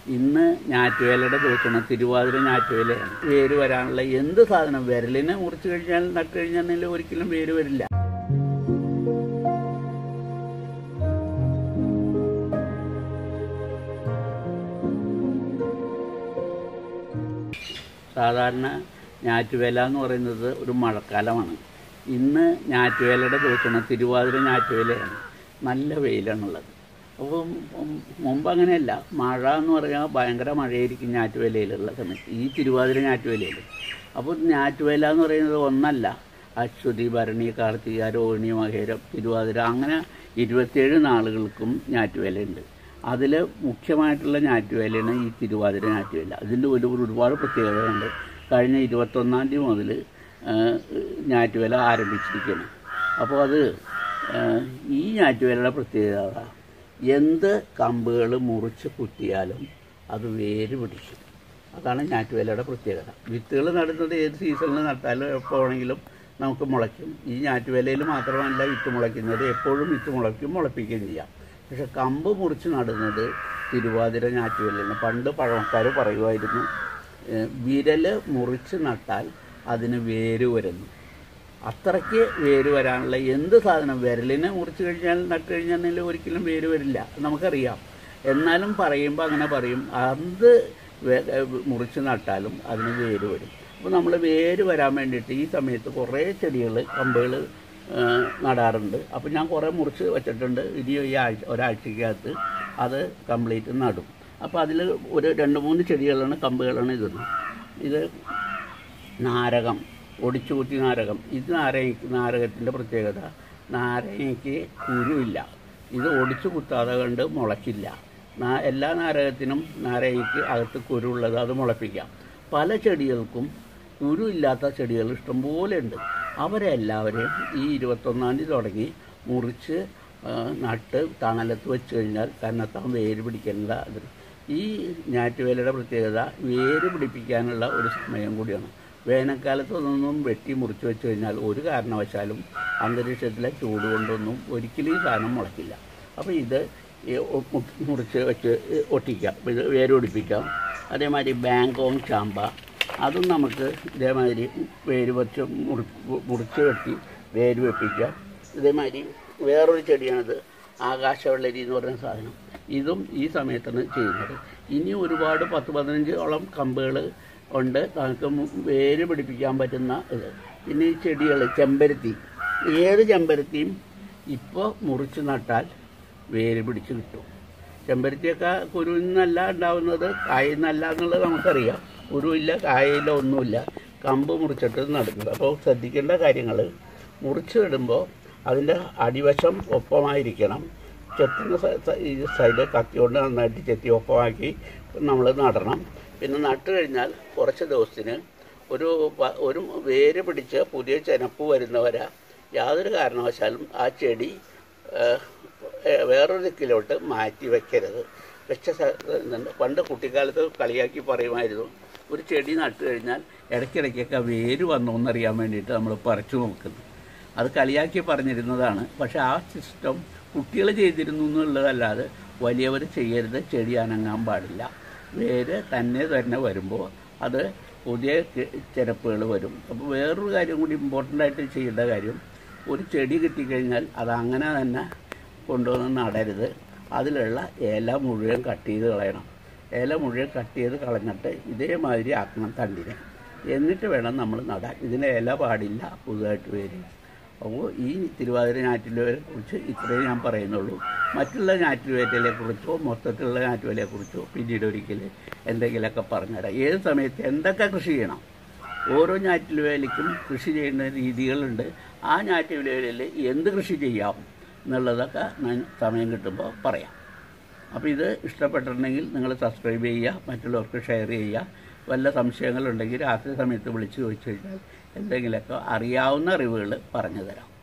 ഇന്ന് ഞാറ്റുവേലയുടെ ദിവസമാണ് തിരുവാതിര ഞാറ്റുവേലയാണ് വേര് വരാനുള്ള എന്ത് സാധനം വിരലിനെ മുറിച്ച് കഴിഞ്ഞാൽ നട്ട് കഴിഞ്ഞാൽ ഒരിക്കലും വേര് വരില്ല സാധാരണ ഞാറ്റുവേല എന്ന് പറയുന്നത് ഒരു മഴക്കാലമാണ് ഇന്ന് ഞാറ്റുവേലയുടെ ദിവസമാണ് തിരുവാതിര ഞാറ്റുവേലയാണ് നല്ല വെയിലാണുള്ളത് അപ്പം ഉം, മുമ്പ് അങ്ങനെയല്ല മഴ എന്ന് പറഞ്ഞാൽ ഭയങ്കര മഴയായിരിക്കും ഞാറ്റുവേലയിലുള്ള സമയത്ത് ഈ തിരുവാതിര ഞാറ്റുവേലയിൽ അപ്പോൾ ഞാറ്റുവേല എന്ന് പറയുന്നത് ഒന്നല്ല അശ്വതി ഭരണി കാർത്തിക രോഹിണി മകേരം തിരുവാതിര അങ്ങനെ ഇരുപത്തിയേഴ് നാളുകൾക്കും ഞാറ്റുവേലയുണ്ട് അതിൽ മുഖ്യമായിട്ടുള്ള ഞാറ്റുവേലയാണ് ഈ തിരുവാതിര ഞാറ്റുവേല അതിൻ്റെ ഒരു ഒരുപാട് പ്രത്യേകതകളുണ്ട് കഴിഞ്ഞ ഇരുപത്തൊന്നാം തീയതി മുതൽ ഞാറ്റുവേല ആരംഭിച്ചിരിക്കുകയാണ് അപ്പോൾ അത് ആ, ഈ ഞാറ്റുവേലയുടെ പ്രത്യേകത എന്ത് കമ്പുകൾ മുറിച്ച് കുത്തിയാലും അത് വേര് പിടിക്കും അതാണ് ഞാറ്റുവേലയുടെ പ്രത്യേകത വിത്തുകൾ നടുന്നത് ഏത് സീസണിൽ നട്ടാലും എപ്പോൾ വേണമെങ്കിലും നമുക്ക് മുളയ്ക്കും ഈ ഞാറ്റുവേലയിൽ മാത്രമല്ല വിത്ത് മുളയ്ക്കുന്നത് എപ്പോഴും വിത്ത് മുളയ്ക്കും മുളപ്പിക്കുകയും ചെയ്യാം പക്ഷെ കമ്പ് മുറിച്ച് നടുന്നത് തിരുവാതിര ഞാറ്റുവേലയാണ് പണ്ട് പഴമക്കാർ പറയുമായിരുന്നു ഏഹ് വിരല് മുറിച്ച് നട്ടാൽ അതിന് വേര് വരുന്നു അത്രയ്ക്ക് വേര് വരാനുള്ള എന്ത് സാധനം വിരലിനെ മുറിച്ച് കഴിഞ്ഞാൽ നട്ട് കഴിഞ്ഞാൽ ഒരിക്കലും വേര് വരില്ല നമുക്കറിയാം എന്നാലും പറയുമ്പോൾ അങ്ങനെ പറയും അത് വേ- ഏഹ് മുറിച്ച് നട്ടാലും അതിന് വേര് വരും അപ്പോൾ നമ്മൾ വേര് വരാൻ വേണ്ടിയിട്ട് ഈ സമയത്ത് കുറേ ചെടികൾ കമ്പുകൾ നടാറുണ്ട് അപ്പോൾ ഞാൻ കുറേ മുറിച്ച് വെച്ചിട്ടുണ്ട് ഇനി ഈ ആഴ്ച ഒരാഴ്ചക്കകത്ത് അത് കംപ്ലീറ്റ് നടും അപ്പോൾ അതിൽ ഒരു രണ്ട് മൂന്ന് ചെടികളാണ് കമ്പുകളാണ് ഇടുന്നത് ഇത് നാരകം ഒടിച്ചു കുത്തി നാരകം ഇത് നാരങ്ങ നാരകത്തിൻ്റെ പ്രത്യേകത നാരങ്ങയ്ക്ക് കുരുവില്ല ഇത് ഒടിച്ചു കുത്താതെ കണ്ട് മുളയ്ക്കില്ല നാ- എല്ലാ നാരകത്തിനും നാരങ്ങയ്ക്ക് അകത്ത് കുരുള്ളത് അത് മുളപ്പിക്കാം പല ചെടികൾക്കും കുരു ഇല്ലാത്ത ചെടികൾ ഇഷ്ടംപോലെ ഉണ്ട് അവരെ എല്ലാവരെയും ഈ ഇരുപത്തൊന്നാം തീയതി തുടങ്ങി മുറിച്ച് ആ, നട്ട് തണലത്ത് വെച്ച് കഴിഞ്ഞാൽ തന്നെത്താൻ വേര് പിടിക്കേണ്ട ഇത് ഈ ഞാറ്റുവേലയുടെ പ്രത്യേകത വേര് പിടിപ്പിക്കാനുള്ള ഒരു സമയം കൂടിയാണ് വേനൽക്കാലത്തൊന്നും വെട്ടി മുറിച്ച് വെച്ച് കഴിഞ്ഞാൽ ഒരു കാരണവശാലും അന്തരീക്ഷത്തിലെ ചൂട് കൊണ്ടൊന്നും ഒരിക്കലും ഈ സാധനം മുളയ്ക്കില്ല അപ്പോൾ ഇത് ഈ ഒ- മു- മുറിച്ച് വെച്ച് ഒട്ടിക്കാം ഇത് വേര് പിടിപ്പിക്കാം അതേമാതിരി ബാങ്കോങ് ചാമ്പ അതും നമുക്ക് ഇതേമാതിരി വേര് വെച്ച് മുറി മുറിച്ച് വെട്ടി വേര് വെപ്പിക്കാം ഇതേമാതിരി വേറൊരു ചെടിയാണിത് ആകാശവെള്ളരി എന്ന് പറയുന്ന സാധനം ഇതും ഈ സമയത്താണ് ചെയ്യുന്നത് ഇനി ഒരുപാട് പത്ത് പതിനഞ്ചോളം കമ്പുകൾ ഉണ്ട് നമുക്ക് മു- വേര് പിടിപ്പിക്കാൻ പറ്റുന്ന ഇത് പിന്നെ ഈ ചെടികൾ ചെമ്പരത്തി ഏത് ചെമ്പരത്തിയും ഇപ്പോൾ മുറിച്ച് നട്ടാൽ വേര് പിടിച്ച് കിട്ടും ചെമ്പരത്തിയൊക്കെ കുരുവിൽ നിന്നല്ല ഉണ്ടാവുന്നത് കായിൽ നിന്നല്ല എന്നുള്ളത് നമുക്കറിയാം കുരുവില്ല കായയില്ല ഒന്നുമില്ല കമ്പ് മുറിച്ചിട്ട് നടുന്നത് അപ്പോൾ ശ്രദ്ധിക്കേണ്ട കാര്യങ്ങൾ മുറിച്ച് ഇടുമ്പോൾ അതിൻ്റെ അടിവശം ഒപ്പമായിരിക്കണം ചെത്തുന്ന സ- സ- ഈ സൈഡ് കത്തിയോണ്ട് നന്നായിട്ട് ചെത്തി ഒപ്പമാക്കി നമ്മൾ നടണം പിന്നെ നട്ട് കഴിഞ്ഞാൽ കുറച്ച് ദിവസത്തിന് ഒരു പ- ഒരു വേര് പിടിച്ച് പുതിയ ചെനപ്പ് വരുന്നവരെ യാതൊരു കാരണവശാലും ആ ചെടി ഏഹ്, ഏഹ്, വേറൊരു ദിക്കിലോട്ട് മാറ്റി വെക്കരുത് വെച്ച സ്ഥ- ഇതുണ്ട്. പണ്ട് കുട്ടിക്കാലത്ത് കളിയാക്കി പറയുമായിരുന്നു ഒരു ചെടി നട്ട് കഴിഞ്ഞാൽ ഇടയ്ക്കിടയ്ക്കൊക്കെ വേര് വന്നോ എന്നറിയാൻ വേണ്ടിയിട്ട് നമ്മൾ പറിച്ചു നോക്കുന്നു അത് കളിയാക്കി പറഞ്ഞിരുന്നതാണ് പക്ഷെ ആ സിസ്റ്റം കുട്ടികൾ ചെയ്തിരുന്നു എന്നുള്ളതല്ലാതെ വലിയവർ ചെയ്യരുത് ചെടി അനങ്ങാൻ പാടില്ല വേര് തന്നെ തന്നെ വരുമ്പോൾ അത് പുതിയ ചിരപ്പുകൾ വരും അപ്പോൾ വേറൊരു കാര്യം കൂടി ഇമ്പോർട്ടൻ്റ് ആയിട്ട് ചെയ്യേണ്ട കാര്യം ഒരു ചെടി കിട്ടിക്കഴിഞ്ഞാൽ അത് അങ്ങനെ തന്നെ കൊണ്ടുവന്ന് നടരുത് അതിലുള്ള ഇല മുഴുവൻ കട്ട് ചെയ്ത് കളയണം ഇല മുഴുവൻ കട്ട് ചെയ്ത് കളഞ്ഞിട്ട് ഇതേമാതിരി ആക്കണം തണ്ടിനെ എന്നിട്ട് വേണം നമ്മൾ നടാൻ ഇതിന് ഇല പാടില്ല പുതുതായിട്ട് വരും അപ്പോൾ ഈ തിരുവാതിര ഞാറ്റുവേലയെ കുറിച്ച് ഇത്രയും ഞാൻ പറയുന്നുള്ളൂ മറ്റുള്ള ഞാറ്റുവേലയെ കുറിച്ചോ മൊത്തത്തിലുള്ള ഞാറ്റുവേലയെ കുറിച്ചോ പിന്നീട് ഒരിക്കൽ എന്തെങ്കിലുമൊക്കെ പറഞ്ഞുതരാം ഏത് സമയത്ത് എന്തൊക്കെ കൃഷി ചെയ്യണം ഓരോ ഞാറ്റുവേലയ്ക്കും കൃഷി ചെയ്യുന്ന രീതികളുണ്ട് ആ ഞാറ്റുവേലയിൽ എന്ത് കൃഷി ചെയ്യാം എന്നുള്ളതൊക്കെ ഞാൻ സമയം കിട്ടുമ്പോൾ പറയാം അപ്പോൾ ഇത് ഇഷ്ടപ്പെട്ടിട്ടുണ്ടെങ്കിൽ നിങ്ങൾ സബ്സ്ക്രൈബ് ചെയ്യുക മറ്റുള്ളവർക്ക് ഷെയർ ചെയ്യുക വല്ല സംശയങ്ങളുണ്ടെങ്കിൽ രാത്രി സമയത്ത് വിളിച്ച് ചോദിച്ചു കഴിഞ്ഞാൽ എന്തെങ്കിലുമൊക്കെ അറിയാവുന്ന അറിവുകൾ പറഞ്ഞു തരാം